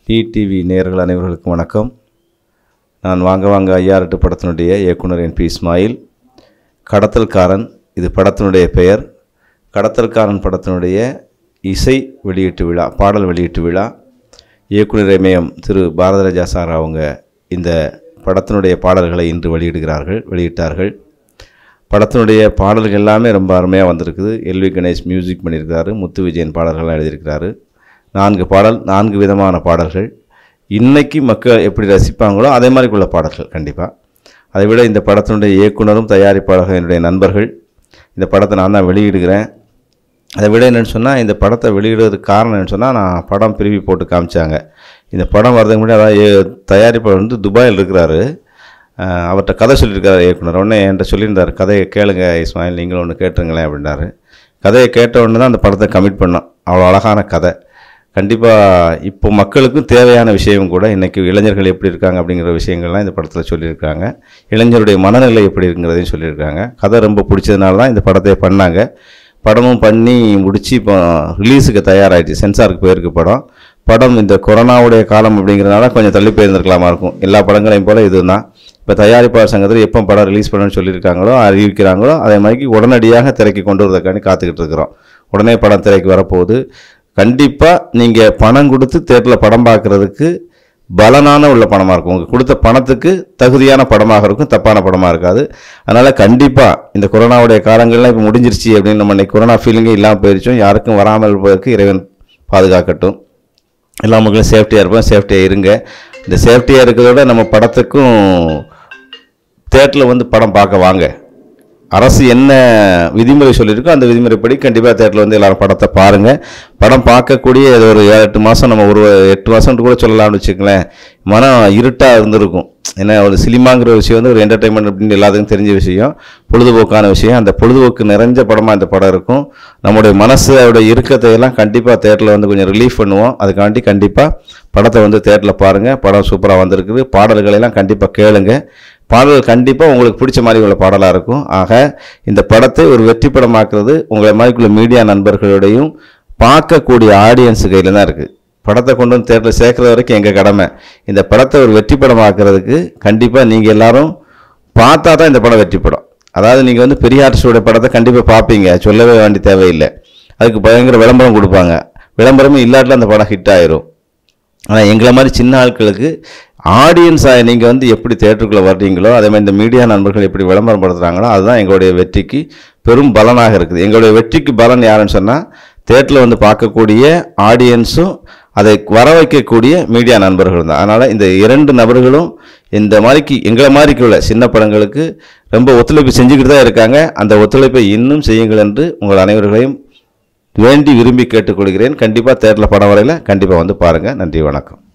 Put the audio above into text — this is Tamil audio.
டிடிவி நேயர்கள் அனைவர்களுக்கும் வணக்கம் நான் வாங்க வாங்க ஐயாரெட்டு படத்தினுடைய இயக்குனர் என் பி இஸ்மாயில் கடத்தல்காரன் இது படத்தினுடைய பெயர் கடத்தல்காரன் படத்தினுடைய இசை வெளியீட்டு விழா பாடல் வெளியீட்டு விழா இயக்குனர் இமயம் திரு பாரதராஜா சார் அவங்க இந்த படத்தினுடைய பாடல்களை இன்று வெளியிடுகிறார்கள் வெளியிட்டார்கள் படத்தினுடைய பாடல்கள் எல்லாமே ரொம்ப அருமையாக வந்திருக்குது எல்வி கணேஷ் மியூசிக் பண்ணியிருக்கிறாரு முத்து விஜயன் பாடல்கள்லாம் எழுதியிருக்கிறாரு நான்கு பாடல் நான்கு விதமான பாடல்கள் இன்னைக்கு மக்கள் எப்படி ரசிப்பாங்களோ அதே மாதிரிக்குள்ள பாடல்கள் கண்டிப்பாக அதை விட இந்த படத்தினுடைய இயக்குனரும் தயாரிப்பாளர்கள் என்னுடைய நண்பர்கள் இந்த படத்தை நான் தான் வெளியிடுகிறேன் அதை விட என்னென்னு சொன்னால் இந்த படத்தை வெளியிடுறதுக்கு காரணம் என்னென்னு சொன்னால் நான் படம் பிரிவி போட்டு காமிச்சாங்க இந்த படம் வரதுக்கு முன்னாடி அதாவது ஏ- தயாரிப்பாளர் வந்து துபாயில் இருக்கிறாரு அஹ் அவர்கிட்ட கதை சொல்லியிருக்காரு இயக்குனர் உடனே என்கிட்ட சொல்லியிருந்தார் கதையை கேளுங்க இஸ்மாயில் நீங்களும் ஒன்று கேட்டுருங்களேன் அப்படின்னாரு கதையை கேட்ட உடனே தான் அந்த படத்தை கமிட் பண்ணோம் அவ்வளோ அழகான கதை கண்டிப்பாக இப்போ மக்களுக்கும் தேவையான விஷயம் கூட இன்றைக்கி இளைஞர்கள் எப்படி இருக்காங்க அப்படிங்கிற விஷயங்கள்லாம் இந்த படத்தில் சொல்லியிருக்காங்க இளைஞருடைய மனநிலை எப்படி இருக்குங்கிறதையும் சொல்லியிருக்காங்க கதை ரொம்ப பிடிச்சதுனால தான் இந்த படத்தை பண்ணாங்க படமும் பண்ணி முடித்து இப்போ ரிலீஸுக்கு தயாராகிடுச்சு சென்சாருக்கு போயிருக்கு படம் படம் இந்த கொரோனாவுடைய காலம் அப்படிங்கிறனால கொஞ்சம் தள்ளி போயிருந்திருக்கலாமா இருக்கும் எல்லா படங்களையும் போல் இதுதான் இப்போ தயாரிப்பாளர் சங்கத்தில் எப்போ படம் ரிலீஸ் பண்ணணும்னு சொல்லியிருக்காங்களோ அறிவிக்கிறாங்களோ அதே மாதிரி உடனடியாக திரைக்கு கொண்டு வரதுக்காண்டி காத்துக்கிட்டு இருக்கிறோம் உடனே படம் திரைக்கு வரப்போகுது கண்டிப்பாக நீங்கள் பணம் கொடுத்து தேட்டரில் படம் பார்க்குறதுக்கு பலனான உள்ள படமாக இருக்கும் உங்களுக்கு கொடுத்த பணத்துக்கு தகுதியான படமாக இருக்கும் தப்பான படமாக இருக்காது அதனால் கண்டிப்பாக இந்த கொரோனாவுடைய காலங்கள்லாம் இப்போ முடிஞ்சிருச்சு அப்படின்னு நம்ம இன்னைக்கு கொரோனா ஃபீலிங்கே இல்லாமல் போயிருச்சோம் யாருக்கும் வராமல் இருப்பதற்கு இறைவன் பாதுகாக்கட்டும் எல்லா மக்களும் சேஃப்டியாக இருப்போம் சேஃப்டியாக இருங்க இந்த சேஃப்டியாக இருக்கிறத விட நம்ம படத்துக்கும் தேட்டரில் வந்து படம் பார்க்க வாங்க அரசு என்ன விதிமுறை சொல்லியிருக்கோ அந்த விதிமுறைப்படி கண்டிப்பாக தேட்டரில் வந்து எல்லாரும் படத்தை பாருங்கள் படம் பார்க்கக்கூடிய இது ஒரு ஏழு எட்டு மாதம் நம்ம ஒரு எட்டு மாதம்னு கூட சொல்லலாம்னு வச்சுக்கங்களேன் மனம் இருட்டாக இருந்திருக்கும் ஏன்னா ஒரு சினிமாங்கிற விஷயம் வந்து ஒரு என்டர்டைன்மெண்ட் அப்படின்னு எல்லாத்துக்கும் தெரிஞ்ச விஷயம் பொழுதுபோக்கான விஷயம் அந்த பொழுதுபோக்கு நிறைஞ்ச படமாக இந்த படம் இருக்கும் நம்முடைய மனசு அதோட இறுக்கத்தை எல்லாம் கண்டிப்பாக தேட்டரில் வந்து கொஞ்சம் ரிலீஃப் பண்ணுவோம் அதுக்காண்டி கண்டிப்பாக படத்தை வந்து தேட்டரில் பாருங்கள் படம் சூப்பராக வந்திருக்குது பாடல்களை எல்லாம் கண்டிப்பாக கேளுங்க பாடல்கள் கண்டிப்பாக உங்களுக்கு பிடிச்ச மாதிரி உள்ள பாடலாக இருக்கும் ஆக இந்த படத்தை ஒரு வெற்றி படமாக்குறது உங்களை மாதிரிக்குள்ள மீடியா நண்பர்களோடையும் பார்க்கக்கூடிய ஆடியன்ஸ் கையில் தான் இருக்குது படத்தை கொண்டு வந்து தேட்டரில் சேர்க்குற வரைக்கும் எங்கள் கடமை இந்த படத்தை ஒரு வெற்றி படமாக்குறதுக்கு கண்டிப்பாக நீங்கள் எல்லாரும் பார்த்தா தான் இந்த படம் வெற்றி படம் அதாவது நீங்கள் வந்து பெரிய ஆர்டிஸ்டோட படத்தை கண்டிப்பாக பார்ப்பீங்க சொல்லவே வேண்டிய தேவையில்லை அதுக்கு பயங்கர விளம்பரம் கொடுப்பாங்க விளம்பரமே இல்லாட்டில் அந்த படம் ஹிட் ஆயிரும் ஆனால் எங்களை மாதிரி சின்ன ஆட்களுக்கு ஆடியன்ஸாக நீங்கள் வந்து எப்படி தேட்டருக்குள்ளே வர்றீங்களோ அதே மாதிரி இந்த மீடியா நண்பர்கள் எப்படி விளம்பரம் படுத்துகிறாங்களோ அதுதான் எங்களுடைய வெற்றிக்கு பெரும் பலனாக இருக்குது எங்களுடைய வெற்றிக்கு பலன் யாருன்னு சொன்னால் தேட்டரில் வந்து பார்க்கக்கூடிய ஆடியன்ஸும் அதை வர வைக்கக்கூடிய மீடியா நண்பர்கள் தான் அதனால் இந்த இரண்டு நபர்களும் இந்த மாதிரிக்கு எங்களை மாதிரிக்கு உள்ள சின்ன படங்களுக்கு ரொம்ப ஒத்துழைப்பு செஞ்சுக்கிட்டு தான் இருக்காங்க அந்த ஒத்துழைப்பை இன்னும் செய்யுங்கள் என்று உங்கள் அனைவர்களையும் வேண்டி விரும்பி கேட்டுக்கொள்கிறேன் கண்டிப்பாக தேட்டரில் படம் வரையில் கண்டிப்பாக வந்து பாருங்கள் நன்றி வணக்கம்